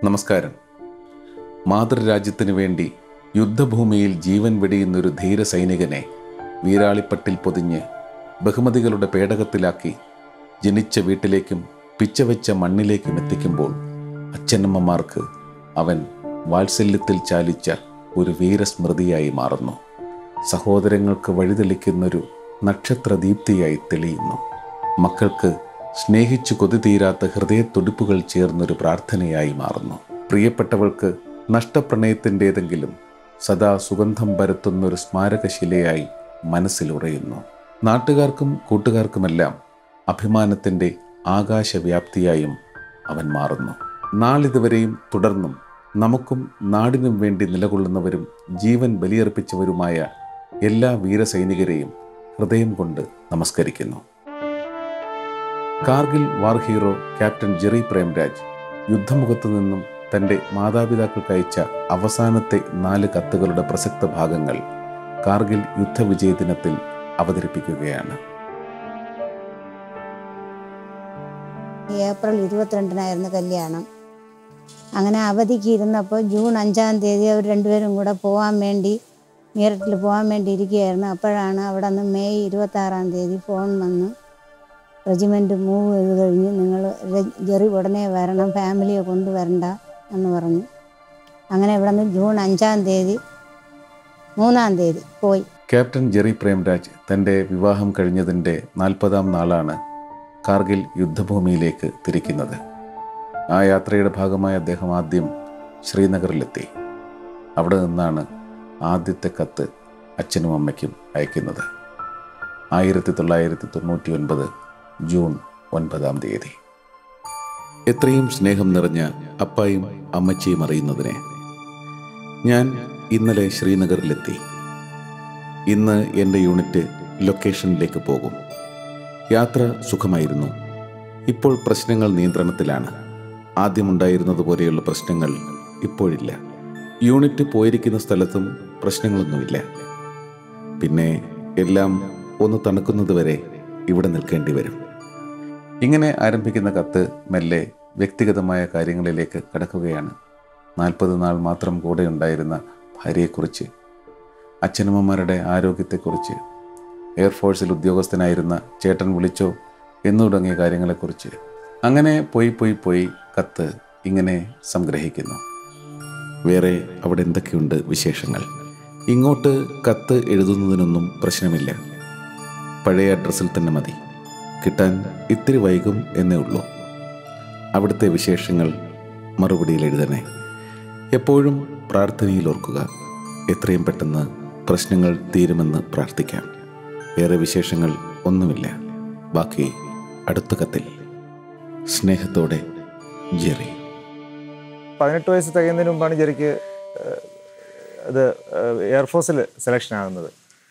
നമസ്കാരം മാതൃരാജ്യത്തിനു വേണ്ടി യുദ്ധഭൂമിയിൽ ജീവൻ വെടിയുന്നൊരു ധീര സൈനികനെ വീരാളിപ്പട്ടിൽ പൊതിഞ്ഞ് ബഹുമതികളുടെ പേടകത്തിലാക്കി ജനിച്ച വീട്ടിലേക്കും പിച്ചവെച്ച മണ്ണിലേക്കും എത്തിക്കുമ്പോൾ അച്ഛനമ്മമാർക്ക് അവൻ വാത്സല്യത്തിൽ ചാലിച്ച ഒരു വീരസ്മൃതിയായി മാറുന്നു സഹോദരങ്ങൾക്ക് വഴിതെളിക്കുന്നൊരു നക്ഷത്രദീപ്തിയായി തെളിയുന്നു മക്കൾക്ക് സ്നേഹിച്ചു കൊതി തീരാത്ത ഹൃദയത്തുടിപ്പുകൾ ചേർന്നൊരു പ്രാർത്ഥനയായി മാറുന്നു പ്രിയപ്പെട്ടവൾക്ക് നഷ്ടപ്രണയത്തിൻ്റേതെങ്കിലും സദാ സുഗന്ധം പരത്തുന്നൊരു സ്മാരകശിലയായി മനസ്സിലുറയുന്നു നാട്ടുകാർക്കും കൂട്ടുകാർക്കുമെല്ലാം അഭിമാനത്തിൻ്റെ ആകാശവ്യാപ്തിയായും അവൻ മാറുന്നു നാളിതുവരെയും തുടർന്നും നമുക്കും നാടിനും വേണ്ടി നിലകൊള്ളുന്നവരും ജീവൻ ബലിയർപ്പിച്ചവരുമായ എല്ലാ വീരസൈനികരെയും ഹൃദയം കൊണ്ട് നമസ്കരിക്കുന്നു Kargil war hero captain Jerry Premraj യുദ്ധമുഖത്തു നിന്നും തൻ്റെ മാതാപിതാക്കൾക്ക് അയച്ച അവസാനത്തെ നാല് കത്തുകളുടെ പ്രസക്ത ഭാഗങ്ങൾ കാർഗിൽ യുദ്ധവിജയ ദിനത്തിൽ അവതരിപ്പിക്കുകയാണ് ഏപ്രിൽ ഇരുപത്തിരണ്ടിനായിരുന്നു കല്യാണം അങ്ങനെ അവധിക്ക് ഇരുന്നപ്പോൾ ജൂൺ അഞ്ചാം തീയതി അവർ രണ്ടുപേരും കൂടെ പോകാൻ വേണ്ടി മീററ്റിൽ പോകാൻ വേണ്ടി ഇരിക്കുകയായിരുന്നു അപ്പോഴാണ് അവിടെ നിന്ന് മെയ് ഇരുപത്താറാം തീയതി ഫോൺ വന്ന് റെജിമെൻറ്റ് മൂവ് ചെയ്ത് കഴിഞ്ഞ് നിങ്ങൾ ജെറി ഉടനെ വരണം ഫാമിലിയെ കൊണ്ടുവരണ്ട എന്ന് പറഞ്ഞു അങ്ങനെ ഇവിടെ നിന്ന് ജൂൺ അഞ്ചാം തീയതി മൂന്നാം തീയതി പോയി ക്യാപ്റ്റൻ ജെറി പ്രേംരാജ് തൻ്റെ വിവാഹം കഴിഞ്ഞതിൻ്റെ നാൽപ്പതാം നാളാണ് കാർഗിൽ യുദ്ധഭൂമിയിലേക്ക് തിരിക്കുന്നത് ആ യാത്രയുടെ ഭാഗമായി അദ്ദേഹം ആദ്യം ശ്രീനഗറിലെത്തി അവിടെ നിന്നാണ് ആദ്യത്തെ കത്ത് അച്ഛനും അമ്മയ്ക്കും അയക്കുന്നത് ആയിരത്തി തൊള്ളായിരത്തി തൊണ്ണൂറ്റി ഒൻപത് ജൂൺ ഒൻപതാം തീയതി എത്രയും സ്നേഹം നിറഞ്ഞ അപ്പായും അമ്മച്ചിയും അറിയുന്നതിനെ ഞാൻ ഇന്നലെ ശ്രീനഗറിലെത്തി ഇന്ന് എൻ്റെ യൂണിറ്റ് ലൊക്കേഷനിലേക്ക് പോകും യാത്ര സുഖമായിരുന്നു ഇപ്പോൾ പ്രശ്നങ്ങൾ നിയന്ത്രണത്തിലാണ് ആദ്യമുണ്ടായിരുന്നതുപോലെയുള്ള പ്രശ്നങ്ങൾ ഇപ്പോഴില്ല യൂണിറ്റ് പോയിരിക്കുന്ന സ്ഥലത്തും പ്രശ്നങ്ങളൊന്നുമില്ല പിന്നെ എല്ലാം ഒന്ന് തണുക്കുന്നതുവരെ ഇവിടെ നിൽക്കേണ്ടി വരും ഇങ്ങനെ ആരംഭിക്കുന്ന കത്ത് മെല്ലെ വ്യക്തിഗതമായ കാര്യങ്ങളിലേക്ക് കടക്കുകയാണ് നാൽപ്പത് നാൾ മാത്രം കൂടെ ഉണ്ടായിരുന്ന ഭാര്യയെക്കുറിച്ച് അച്ഛനമ്മമാരുടെ ആരോഗ്യത്തെക്കുറിച്ച് എയർഫോഴ്സിൽ ഉദ്യോഗസ്ഥനായിരുന്ന ചേട്ടൻ വിളിച്ചോ എന്നു തുടങ്ങിയ കാര്യങ്ങളെക്കുറിച്ച് അങ്ങനെ പോയി പോയി പോയി കത്ത് ഇങ്ങനെ സംഗ്രഹിക്കുന്നു വേറെ അവിടെ എന്തൊക്കെയുണ്ട് വിശേഷങ്ങൾ ഇങ്ങോട്ട് കത്ത് എഴുതുന്നതിനൊന്നും പ്രശ്നമില്ല പഴയ അഡ്രസ്സിൽ തന്നെ മതി കിട്ടാൻ ഇത്തിരി വൈകും എന്നേ ഉള്ളൂ അവിടുത്തെ വിശേഷങ്ങൾ മറുപടിയിൽ എഴുതണേ എപ്പോഴും പ്രാർത്ഥനയിൽ ഓർക്കുക എത്രയും പെട്ടെന്ന് പ്രശ്നങ്ങൾ തീരുമെന്ന് പ്രാർത്ഥിക്കാം വേറെ വിശേഷങ്ങൾ ഒന്നുമില്ല ബാക്കി അടുത്ത കത്തിൽ സ്നേഹത്തോടെ ജെറി പതിനെട്ട് വയസ്സ് തികയുന്നതിന് മുമ്പാണ് ജെറിക്ക് ഏഹ്, ഇത് ഏഹ്, എയർഫോഴ്സിൽ സെലക്ഷൻ ആകുന്നത്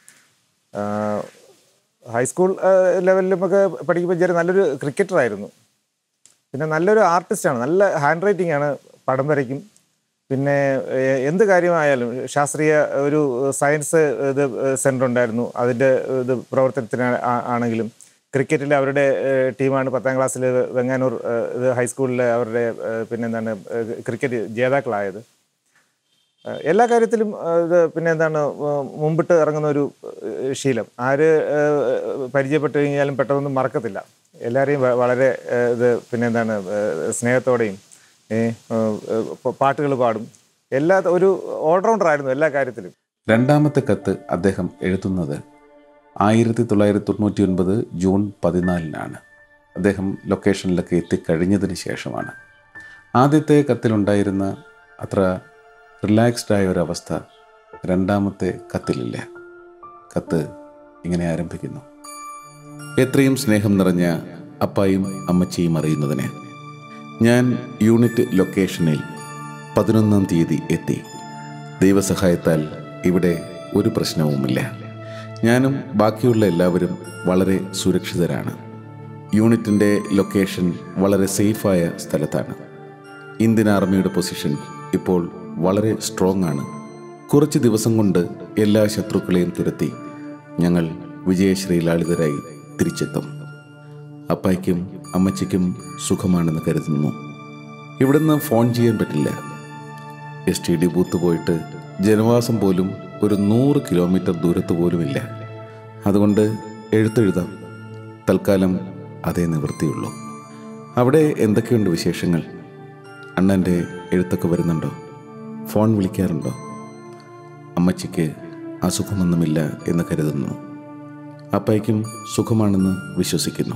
ആഹ്, ഹൈസ്കൂൾ ഏഹ്, ലെവലിലുമൊക്കെ പഠിക്കുമ്പോൾ ജെറി നല്ലൊരു ക്രിക്കറ്ററായിരുന്നു പിന്നെ നല്ലൊരു ആർട്ടിസ്റ്റാണ് നല്ല ഹാൻഡ് റൈറ്റിംഗ് ആണ് പടം വരയ്ക്കും പിന്നെ ഏഹ്, എന്ത് കാര്യമായാലും ശാസ്ത്രീയ ഒരു സയൻസ് ഇത് സെൻ്റർ ഉണ്ടായിരുന്നു അതിൻ്റെ ഇത് പ്രവർത്തനത്തിന് ആ- ആണെങ്കിലും ക്രിക്കറ്റിൽ അവരുടെ ഏഹ്, ടീമാണ് പത്താം ക്ലാസ്സിൽ വെങ്ങാനൂർ ഏഹ്, ഇത് ഹൈസ്കൂളിൽ അവരുടെ ഏഹ്, പിന്നെന്താണ് ഏഹ്, ക്രിക്കറ്റ് ജേതാക്കളായത് ഏഹ്, എല്ലാ കാര്യത്തിലും ഏഹ്, ഇത് പിന്നെ എന്താണ് ഏഹ്, മുമ്പിട്ട് ഇറങ്ങുന്ന ഒരു ഏഹ്, ശീലം ആര് ഏഹ്, പരിചയപ്പെട്ട് കഴിഞ്ഞാലും പെട്ടെന്നൊന്നും മറക്കത്തില്ല എല്ലാവരെയും വ- വളരെ ഏഹ്, ഇത് പിന്നെ എന്താണ് ഏഹ്, സ്നേഹത്തോടെയും പാട്ടുകൾ പാടും എല്ലാ ഒരു ഓൾറൗണ്ടർ ആയിരുന്നു എല്ലാ കാര്യത്തിലും രണ്ടാമത്തെ കത്ത് അദ്ദേഹം എഴുതുന്നത് ആയിരത്തി തൊള്ളായിരത്തി തൊണ്ണൂറ്റി ഒൻപത് ജൂൺ പതിനാലിനാണ് അദ്ദേഹം ലൊക്കേഷനിലൊക്കെ എത്തിക്കഴിഞ്ഞതിന് ശേഷമാണ് ആദ്യത്തെ കത്തിലുണ്ടായിരുന്ന അത്ര റിലാക്സ്ഡ് ആയ ഒരവസ്ഥ രണ്ടാമത്തെ കത്തിലില്ല കത്ത് ഇങ്ങനെ ആരംഭിക്കുന്നു എത്രയും സ്നേഹം നിറഞ്ഞ അപ്പായും അമ്മച്ചിയും അറിയുന്നതിന് ഞാൻ യൂണിറ്റ് ലൊക്കേഷനിൽ പതിനൊന്നാം തീയതി എത്തി ദൈവസഹായത്താൽ ഇവിടെ ഒരു പ്രശ്നവുമില്ല ഞാനും ബാക്കിയുള്ള എല്ലാവരും വളരെ സുരക്ഷിതരാണ് യൂണിറ്റിൻ്റെ ലൊക്കേഷൻ വളരെ സേഫായ സ്ഥലത്താണ് ഇന്ത്യൻ ആർമിയുടെ പൊസിഷൻ ഇപ്പോൾ വളരെ സ്ട്രോങ് ആണ് കുറച്ച് ദിവസം കൊണ്ട് എല്ലാ ശത്രുക്കളെയും തുരത്തി ഞങ്ങൾ വിജയശ്രീലാളിതരായി തിരിച്ചെത്തും അപ്പായ്ക്കും അമ്മച്ചിക്കും സുഖമാണെന്ന് കരുതുന്നു ഇവിടുന്ന് ഫോൺ ചെയ്യാൻ പറ്റില്ല എസ് ടി ഡി ബൂത്ത് പോയിട്ട് ജനവാസം പോലും ഒരു നൂറ് കിലോമീറ്റർ ദൂരത്ത് പോലുമില്ല അതുകൊണ്ട് എഴുത്തെഴുതാം തൽക്കാലം അതേ നിവൃത്തിയുള്ളൂ അവിടെ എന്തൊക്കെയുണ്ട് വിശേഷങ്ങൾ അണ്ണൻ്റെ എഴുത്തൊക്കെ വരുന്നുണ്ടോ ഫോൺ വിളിക്കാറുണ്ടോ അമ്മച്ചിക്ക് അസുഖമൊന്നുമില്ല എന്ന് കരുതുന്നു അപ്പായ്ക്കും സുഖമാണെന്ന് വിശ്വസിക്കുന്നു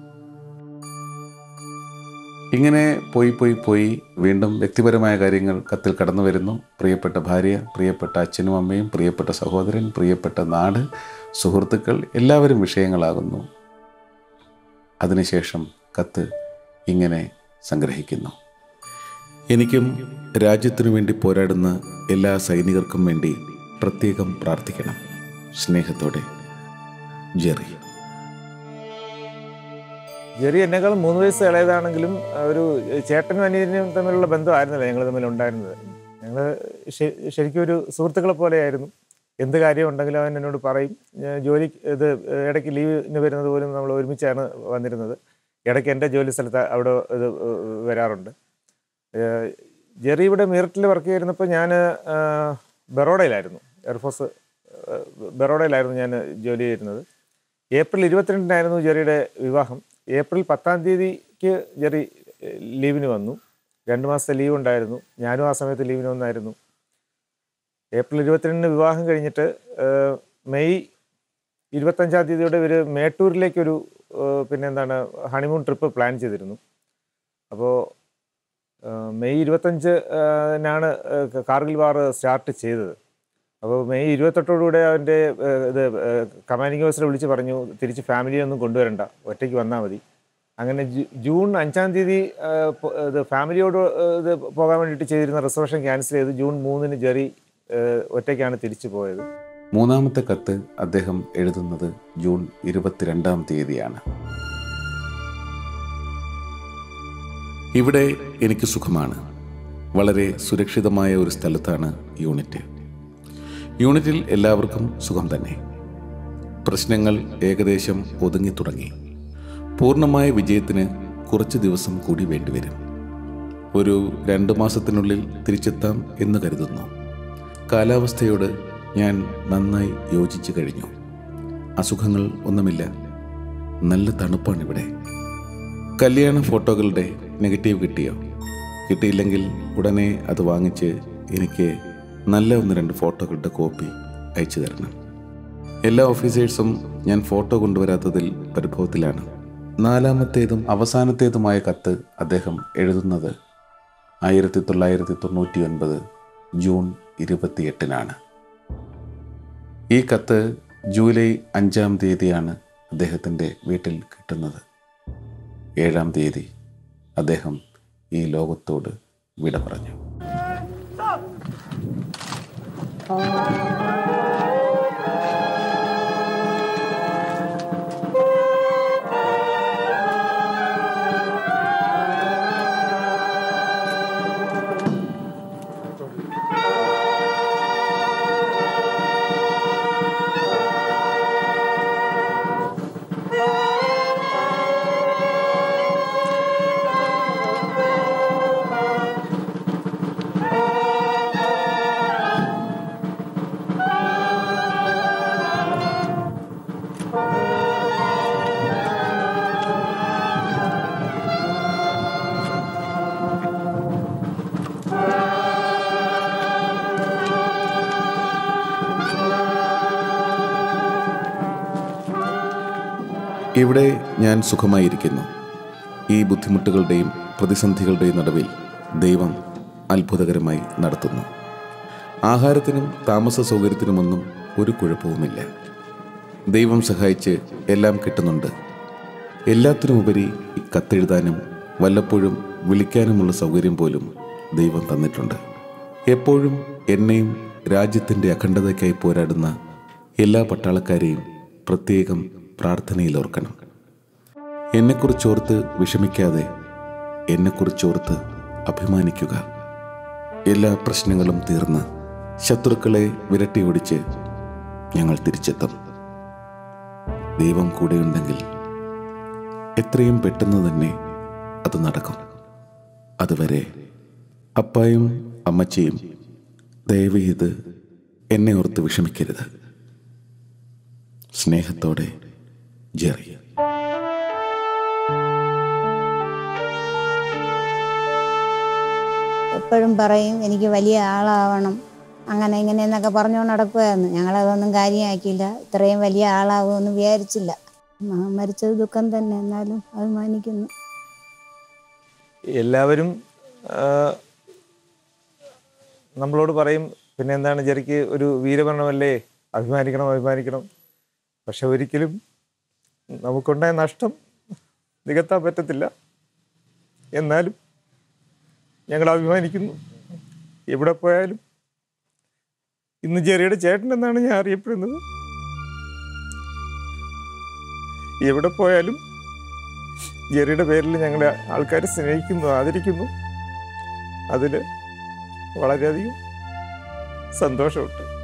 ഇങ്ങനെ പോയി പോയി പോയി വീണ്ടും വ്യക്തിപരമായ കാര്യങ്ങൾ കത്തിൽ കടന്നു വരുന്നു പ്രിയപ്പെട്ട ഭാര്യ പ്രിയപ്പെട്ട അച്ഛനും അമ്മയും പ്രിയപ്പെട്ട സഹോദരൻ പ്രിയപ്പെട്ട നാട് സുഹൃത്തുക്കൾ എല്ലാവരും വിഷയങ്ങളാകുന്നു അതിനുശേഷം കത്ത് ഇങ്ങനെ സംഗ്രഹിക്കുന്നു എനിക്കും രാജ്യത്തിനു വേണ്ടി പോരാടുന്ന എല്ലാ സൈനികർക്കും വേണ്ടി പ്രത്യേകം പ്രാർത്ഥിക്കണം സ്നേഹത്തോടെ ജെറി ജെറി എന്നെക്കാളും മൂന്ന് വയസ്സ് ഇളയതാണെങ്കിലും ഒരു ചേട്ടനും അനിയനും തമ്മിലുള്ള ബന്ധമായിരുന്നില്ല ഞങ്ങൾ തമ്മിൽ ഉണ്ടായിരുന്നത് ഞങ്ങൾ ശരിക്കും ഒരു സുഹൃത്തുക്കളെ പോലെയായിരുന്നു എന്ത് കാര്യം ഉണ്ടെങ്കിലും അവൻ എന്നോട് പറയും ഞാൻ ജോലി ഇത് ഇടയ്ക്ക് ലീവിന് വരുന്നത് പോലും നമ്മൾ ഒരുമിച്ചാണ് വന്നിരുന്നത് ഇടയ്ക്ക് എൻ്റെ ജോലി സ്ഥലത്ത് അവിടെ ഇത് വരാറുണ്ട് ഏഹ് ജെറി ഇവിടെ മീററ്റിൽ വർക്ക് ചെയ്തിരുന്നപ്പോൾ ഞാൻ ബറോഡയിലായിരുന്നു എയർഫോഴ്സ് ഏഹ് ബറോഡയിലായിരുന്നു ഞാൻ ജോലി ചെയ്തിരുന്നത് ഏപ്രിൽ ഇരുപത്തിരണ്ടിനായിരുന്നു ജെറിയുടെ വിവാഹം ഏപ്രിൽ പത്താം തീയതിക്ക് ജെറി ഏഹ് ലീവിന് വന്നു രണ്ട് മാസത്തെ ലീവ് ഉണ്ടായിരുന്നു ഞാനും ആ സമയത്ത് ലീവിന് വന്നായിരുന്നു ഏപ്രിൽ ഇരുപത്തിരണ്ടിന് വിവാഹം കഴിഞ്ഞിട്ട് ഏഹ് മെയ് ഇരുപത്തഞ്ചാം തീയതിയോടെ ഇവർ മേട്ടൂരിലേക്കൊരു ഏഹ് പിന്നെ എന്താണ് ഹണിമൂൺ ട്രിപ്പ് പ്ലാൻ ചെയ്തിരുന്നു അപ്പോൾ മെയ് ഇരുപത്തഞ്ച് നാണ് കാർഗിൽ വാർ സ്റ്റാർട്ട് ചെയ്തത് അപ്പോൾ മെയ് ഇരുപത്തെട്ടോടുകൂടെ അവൻ്റെ ഏഹ്, ഇത് കമാൻഡിംഗ് ഓഫീസറെ വിളിച്ച് പറഞ്ഞു തിരിച്ച് ഫാമിലിയൊന്നും കൊണ്ടുവരണ്ട ഒറ്റയ്ക്ക് വന്നാൽ മതി അങ്ങനെ ജൂ- ജൂൺ അഞ്ചാം തീയതി ഏഹ്, പോ- ഇത് ഫാമിലിയോട് ഏഹ്, ഇത് പോകാൻ വേണ്ടിയിട്ട് ചെയ്തിരുന്ന റിസർവേഷൻ ക്യാൻസൽ ചെയ്ത് ജൂൺ മൂന്നിന് ജെറി ഏഹ്, ഒറ്റയ്ക്കാണ് തിരിച്ചു പോയത് മൂന്നാമത്തെ കത്ത് അദ്ദേഹം എഴുതുന്നത് ജൂൺ ഇരുപത്തിരണ്ടാം തീയതിയാണ് ഇവിടെ എനിക്ക് സുഖമാണ് വളരെ സുരക്ഷിതമായ ഒരു സ്ഥലത്താണ് യൂണിറ്റ് യൂണിറ്റിൽ എല്ലാവർക്കും സുഖം തന്നെ പ്രശ്നങ്ങൾ ഏകദേശം ഒതുങ്ങി തുടങ്ങി പൂർണ്ണമായ വിജയത്തിന് കുറച്ച് ദിവസം കൂടി വേണ്ടിവരും ഒരു രണ്ട് മാസത്തിനുള്ളിൽ തിരിച്ചെത്താം എന്ന് കരുതുന്നു കാലാവസ്ഥയോട് ഞാൻ നന്നായി യോജിച്ചു കഴിഞ്ഞു അസുഖങ്ങൾ ഒന്നുമില്ല നല്ല തണുപ്പാണിവിടെ കല്യാണ ഫോട്ടോകളുടെ നെഗറ്റീവ് കിട്ടിയോ കിട്ടിയില്ലെങ്കിൽ ഉടനെ അത് വാങ്ങിച്ച് എനിക്ക് നല്ല ഒന്ന് രണ്ട് ഫോട്ടോകളുടെ കോപ്പി അയച്ചു തരണം എല്ലാ ഓഫീസേഴ്സും ഞാൻ ഫോട്ടോ കൊണ്ടുവരാത്തതിൽ പരിഭവത്തിലാണ് നാലാമത്തേതും അവസാനത്തേതുമായ കത്ത് അദ്ദേഹം എഴുതുന്നത് ആയിരത്തി തൊള്ളായിരത്തി തൊണ്ണൂറ്റി ഒൻപത് ജൂൺ ഇരുപത്തിയെട്ടിനാണ് ഈ കത്ത് ജൂലൈ അഞ്ചാം തീയതിയാണ് അദ്ദേഹത്തിൻ്റെ വീട്ടിൽ കിട്ടുന്നത് ഏഴാം തീയതി അദ്ദേഹം ഈ ലോകത്തോട് വിട പറഞ്ഞു ഇവിടെ ഞാൻ സുഖമായിരിക്കുന്നു ഈ ബുദ്ധിമുട്ടുകളുടെയും പ്രതിസന്ധികളുടെയും നടുവിൽ ദൈവം അത്ഭുതകരമായി നടത്തുന്നു ആഹാരത്തിനും താമസ സൗകര്യത്തിനുമൊന്നും ഒരു കുഴപ്പവുമില്ല ദൈവം സഹായിച്ച് എല്ലാം കിട്ടുന്നുണ്ട് എല്ലാത്തിനുമുപരി ഈ കത്തെഴുതാനും വല്ലപ്പോഴും വിളിക്കാനുമുള്ള സൗകര്യം പോലും ദൈവം തന്നിട്ടുണ്ട് എപ്പോഴും എന്നെയും രാജ്യത്തിൻ്റെ അഖണ്ഡതയ്ക്കായി പോരാടുന്ന എല്ലാ പട്ടാളക്കാരെയും പ്രത്യേകം പ്രാർത്ഥനയിൽ ഓർക്കണം എന്നെക്കുറിച്ചോർത്ത് വിഷമിക്കാതെ എന്നെക്കുറിച്ചോർത്ത് അഭിമാനിക്കുക എല്ലാ പ്രശ്നങ്ങളും തീർന്ന് ശത്രുക്കളെ വിരട്ടി ഓടിച്ച് ഞങ്ങൾ തിരിച്ചെത്തും ദൈവം കൂടെയുണ്ടെങ്കിൽ എത്രയും പെട്ടെന്ന് തന്നെ അത് നടക്കും അതുവരെ അപ്പായും അമ്മച്ചിയും ദയവ് ചെയ്ത് എന്നെ ഓർത്ത് വിഷമിക്കരുത് സ്നേഹത്തോടെ ജെറി എപ്പോഴും പറയും എനിക്ക് വലിയ ആളാവണം അങ്ങനെ ഇങ്ങനെ എന്നൊക്കെ പറഞ്ഞുകൊണ്ട് നടക്കുമായിരുന്നു ഞങ്ങളതൊന്നും കാര്യമാക്കിയില്ല ഇത്രയും വലിയ ആളാവുമെന്ന് വിചാരിച്ചില്ല മ- മരിച്ചത് ദുഃഖം തന്നെ എന്നാലും അഭിമാനിക്കുന്നു എല്ലാവരും ആ, നമ്മളോട് പറയും പിന്നെ എന്താണ് ജെറിക്ക് ഒരു വീരമരണമല്ലേ അഭിമാനിക്കണം അഭിമാനിക്കണം പക്ഷെ ഒരിക്കലും നമുക്കുണ്ടായ നഷ്ടം നികത്താൻ പറ്റത്തില്ല എന്നാലും ഞങ്ങൾ അഭിമാനിക്കുന്നു എവിടെ പോയാലും ഇന്ന് ജെറിയുടെ ചേട്ടൻ എന്നാണ് ഞാൻ അറിയപ്പെടുന്നത് എവിടെ പോയാലും ജെറിയുടെ പേരിൽ ഞങ്ങളെ ആൾക്കാർ സ്നേഹിക്കുന്നു ആദരിക്കുന്നു അതിൽ വളരെയധികം സന്തോഷമുണ്ട്